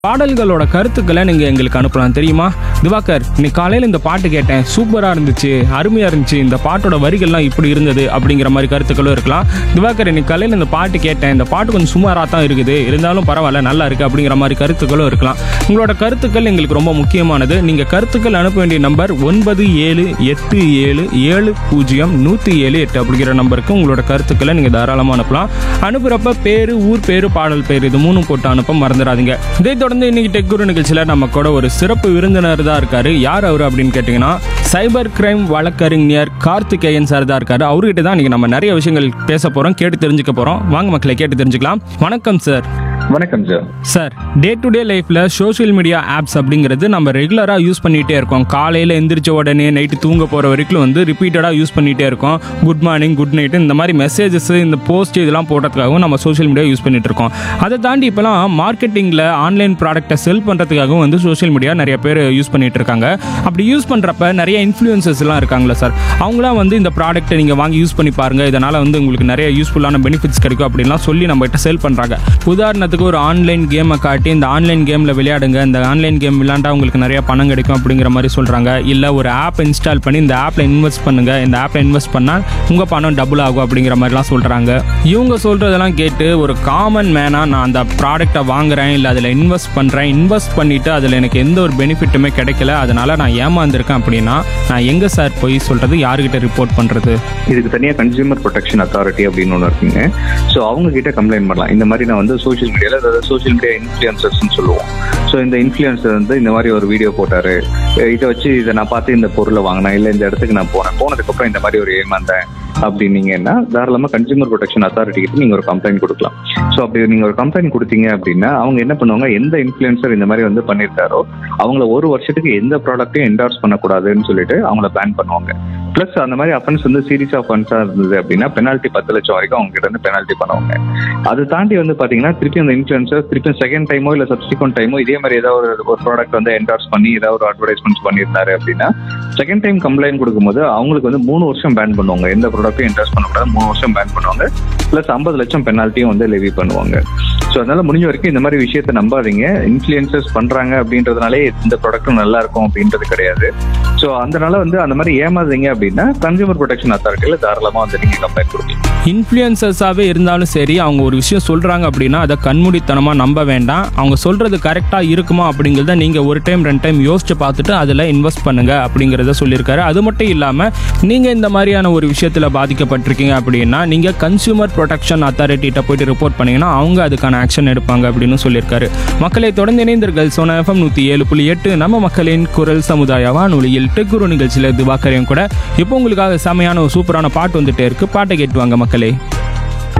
பாடல்களோட கருத்துக்களை நீங்கள் எங்களுக்கு அனுப்பலாம் தெரியுமா திவாகர் இன்னைக்கு காலையில் இந்த பாட்டு கேட்டேன் சூப்பராக இருந்துச்சு அருமையாக இருந்துச்சு இந்த பாட்டோட வரிகள்லாம் இப்படி இருந்தது அப்படிங்கிற மாதிரி கருத்துக்களும் இருக்கலாம் திவாகர் இன்னைக்கு காலையில் இந்த பாட்டு கேட்டேன் இந்த பாட்டு கொஞ்சம் சுமாராக தான் இருக்குது இருந்தாலும் பரவாயில்ல நல்லா இருக்குது அப்படிங்கிற மாதிரி கருத்துக்களும் இருக்கலாம் உங்களோட கருத்துக்கள் எங்களுக்கு ரொம்ப முக்கியமானது நீங்கள் கருத்துக்கள் அனுப்ப வேண்டிய நம்பர் ஒன்பது ஏழு எட்டு ஏழு ஏழு பூஜ்ஜியம் நூற்றி ஏழு எட்டு அப்படிங்கிற நம்பருக்கு உங்களோட கருத்துக்களை நீங்கள் தாராளமாக அனுப்பலாம் அனுப்புகிறப்ப பேர் ஊர் பேர் பாடல் பேர் இது மூணும் போட்டு அனுப்ப மறந்துடாதீங்க இதை தொடர்ந்து இன்னைக்கு டெக் குரு நிகழ்ச்சியில் நம்ம கூட ஒரு சிறப்பு விருந்தினர் தான் இருக்காரு யார் அவர் அப்படின்னு கேட்டிங்கன்னா சைபர் கிரைம் வழக்கறிஞர் கார்த்திகேயன் சார் தான் இருக்காரு அவர்கிட்ட தான் இன்னைக்கு நம்ம நிறைய விஷயங்கள் பேச போகிறோம் கேட்டு தெரிஞ்சுக்க போகிறோம் வாங்க மக்களை கேட்டு தெரிஞ்சுக்கலாம் வணக்கம் சார் வணக்கம் sir sir day to day லைஃப்பில் சோஷியல் மீடியா ஆப்ஸ் அப்படிங்கிறது நம்ம ரெகுலராக யூஸ் பண்ணிகிட்டே இருக்கோம் காலையில் எந்திரிச்ச உடனே நைட்டு தூங்க போகிற வரைக்கும் வந்து ரிப்பீட்டடாக யூஸ் பண்ணிகிட்டே இருக்கோம் குட் மார்னிங் குட் நைட் இந்த மாதிரி மெசேஜஸ் இந்த போஸ்ட் இதெல்லாம் போடுறதுக்காகவும் நம்ம சோஷியல் மீடியா யூஸ் பண்ணிட்டு இருக்கோம் அதை தாண்டி இப்போலாம் மார்க்கெட்டிங்கில் ஆன்லைன் ப்ராடக்ட்டை செல் பண்ணுறதுக்காகவும் வந்து சோஷியல் மீடியா நிறைய பேர் யூஸ் பண்ணிட்டு இருக்காங்க அப்படி யூஸ் பண்ணுறப்ப நிறைய இன்ஃப்ளூயன்சஸ் எல்லாம் இருக்காங்களா சார் அவங்களாம் வந்து இந்த ப்ராடக்ட்டை நீங்கள் வாங்கி யூஸ் பண்ணி பாருங்க இதனால் வந்து உங்களுக்கு நிறைய யூஸ்ஃபுல்லான பெனிஃபிட்ஸ் கிடைக்கும் அப்படின்லாம் சொல்லி நம்ம கிட்ட செல் பண்ணுறாங்க உதாரணத்துக்கு ஒரு ஆன்லைன் கேமை காட்டி இந்த ஆன்லைன் கேமில் விளையாடுங்க இந்த ஆன்லைன் கேம் விளையாண்டா உங்களுக்கு நிறைய பணம் கிடைக்கும் அப்படிங்கிற மாதிரி சொல்கிறாங்க இல்லை ஒரு ஆப் இன்ஸ்டால் பண்ணி இந்த ஆப்பில் இன்வெஸ்ட் பண்ணுங்க இந்த ஆப்பில் இன்வெஸ்ட் பண்ணால் உங்கள் பணம் டபுள் ஆகும் அப்படிங்கிற மாதிரிலாம் சொல்கிறாங்க இவங்க சொல்கிறதெல்லாம் கேட்டு ஒரு காமன் மேனாக நான் அந்த ப்ராடக்ட்டை வாங்குறேன் இல்லை அதில் இன்வெஸ்ட் பண்ணுறேன் இன்வெஸ்ட் பண்ணிவிட்டு அதில் எனக்கு எந்த ஒரு பெனிஃபிட்டுமே கிடைக்கல அதனால் நான் ஏமாந்துருக்கேன் அப்படின்னா நான் எங்கே சார் போய் சொல்கிறது யாருக்கிட்ட ரிப்போர்ட் பண்ணுறது இதுக்கு தனியாக கன்சியூமர் ப்ரொடெக்ஷன் அத்தாரிட்டி அப்படின்னு ஒன்று இருக்குங்க ஸோ அவங்க கிட்ட கம்ப்ளைண்ட் பண்ணலாம் இந்த மாதிரி நான் வந்து சோஷியல் மீடியாவில் அதாவது சோஷியல் மீடியா இன்ஃப்ளூயன்சர்ஸ்னு சொல்லுவோம் ஸோ இந்த இன்ஃப்ளூயன்சர் வந்து இந்த மாதிரி ஒரு வீடியோ போட்டாரு இதை வச்சு இதை நான் பார்த்து இந்த பொருளை வாங்கினேன் இல்லை இந்த இடத்துக்கு நான் போனேன் போனதுக்கப்புறம் இந்த மாதிரி ஒரு ஏமாந்தேன் அப்படின்னீங்கன்னா தாராளமாக கன்சியூமர் ப்ரொடெக்ஷன் அத்தாரிட்டி கிட்ட நீங்கள் ஒரு கம்ப்ளைண்ட் கொடுக்கலாம் ஸோ அப்படி நீங்கள் ஒரு கம்ப்ளைண்ட் கொடுத்தீங்க அப்படின்னா அவங்க என்ன பண்ணுவாங்க எந்த இன்ஃப்ளூயன்சர் இந்த மாதிரி வந்து பண்ணியிருக்காரோ அவங்கள ஒரு வருஷத்துக்கு எந்த ப்ராடக்ட்டையும் என்டார்ஸ் பண்ணக்கூடாதுன்னு சொல்லிட்டு அவங்கள பேன் பண்ணுவாங்க ப்ளஸ் அந்த மாதிரி அஃபென்ஸ் வந்து சீரிஸ் ஆஃப் ஃபன்ஸாக இருந்தது அப்படின்னா பெனால்ட்டி பத்து லட்சம் வரைக்கும் அவங்க கிட்ட இருந்து பெனால்ட்டி பண்ணுவாங்க அது தாண்டி வந்து பார்த்தீங்கன்னா திருப்பி அந்த இன்ஃப்ளூயன்சர் திருப்பி செகண்ட் டைமோ இல்லை சப்சிக்வெண்ட் டைமோ இதே மாதிரி ஏதாவது ஒரு ஒரு ப்ராடக்ட் வந்து என்டார்ஸ் பண்ணி ஏதாவது ஒரு அட்வர்டைஸ்மெண்ட்ஸ் பண்ணியிருந்தாரு அப்படின்னா செகண்ட் டைம் கம்ப்ளைண்ட் கொடுக்கும்போது அவங்களுக்கு வந்து மூணு வருஷம் பேன் பண்ணுவாங்க எந்த ப்ராடக்ட்டும் இன்ட்ரெஸ்ட் பண்ணக்கூடாது மூணு வருஷம் பேன் பண்ணுவாங்க ப்ளஸ் ஐம்பது லட்சம் பெனால்ட்டியும் வந்து லெவி பண்ணுவாங்க ஸோ அதனால முடிஞ்ச வரைக்கும் இந்த மாதிரி விஷயத்த நம்பாதீங்க இன்ஃப்ளூயன்சஸ் பண்றாங்க அப்படின்றதுனாலே இந்த ப்ராடக்ட்டும் நல்லா இருக்கும் அப்படின்றது கிடையாது ஸோ அதனால வந்து அந்த மாதிரி ஏமாதீங்க அப்படின்னா கன்சியூமர் ப்ரொடெக்ஷன் அத்தாரிட்டியில தாராளமாக வந்து நீங்க கம்ப்ளைண்ட் கொடுக்கலாம் இன்ஃப்ளூயன்சஸாகவே இருந்தாலும் சரி அவங்க ஒரு விஷயம் சொல்கிறாங்க அப்படின்னா அதை கண்மூடித்தனமாக நம்ப வேண்டாம் அவங்க சொல்கிறது கரெக்டாக இருக்குமா அப்படிங்கிறத நீங்கள் ஒரு டைம் ரெண்டு டைம் யோசிச்சு பார்த்துட்டு அதில் இன்வெஸ்ட் பண்ணுங்க அப்படிங்கிறத சொல்லியிருக்காரு அது மட்டும் இல்லாமல் நீங்கள் இந்த மாதிரியான ஒரு விஷயத்தில் பாதிக்கப்பட்டிருக்கீங்க அப்படின்னா நீங்கள் கன்சியூமர் ப்ரொடெக்ஷன் அத்தாரிட்டிகிட்ட போயிட்டு ரிப்போர்ட் பண்ணீங்கன்னா அவங்க அதுக்கான ஆக்ஷன் எடுப்பாங்க அப்படின்னு சொல்லியிருக்காரு மக்களை தொடர்ந்து இணைந்தீர்கள் சோனா எஃப்எம் நூற்றி ஏழு புள்ளி எட்டு நம்ம மக்களின் குரல் சமுதாய வானொலியில் டெக்குரு நிகழ்ச்சியில் திவாக்கரையும் கூட இப்போ உங்களுக்காக செமையான ஒரு சூப்பரான பாட்டு வந்துட்டே இருக்கு பாட்டை கேட்டுவாங்க மக்களே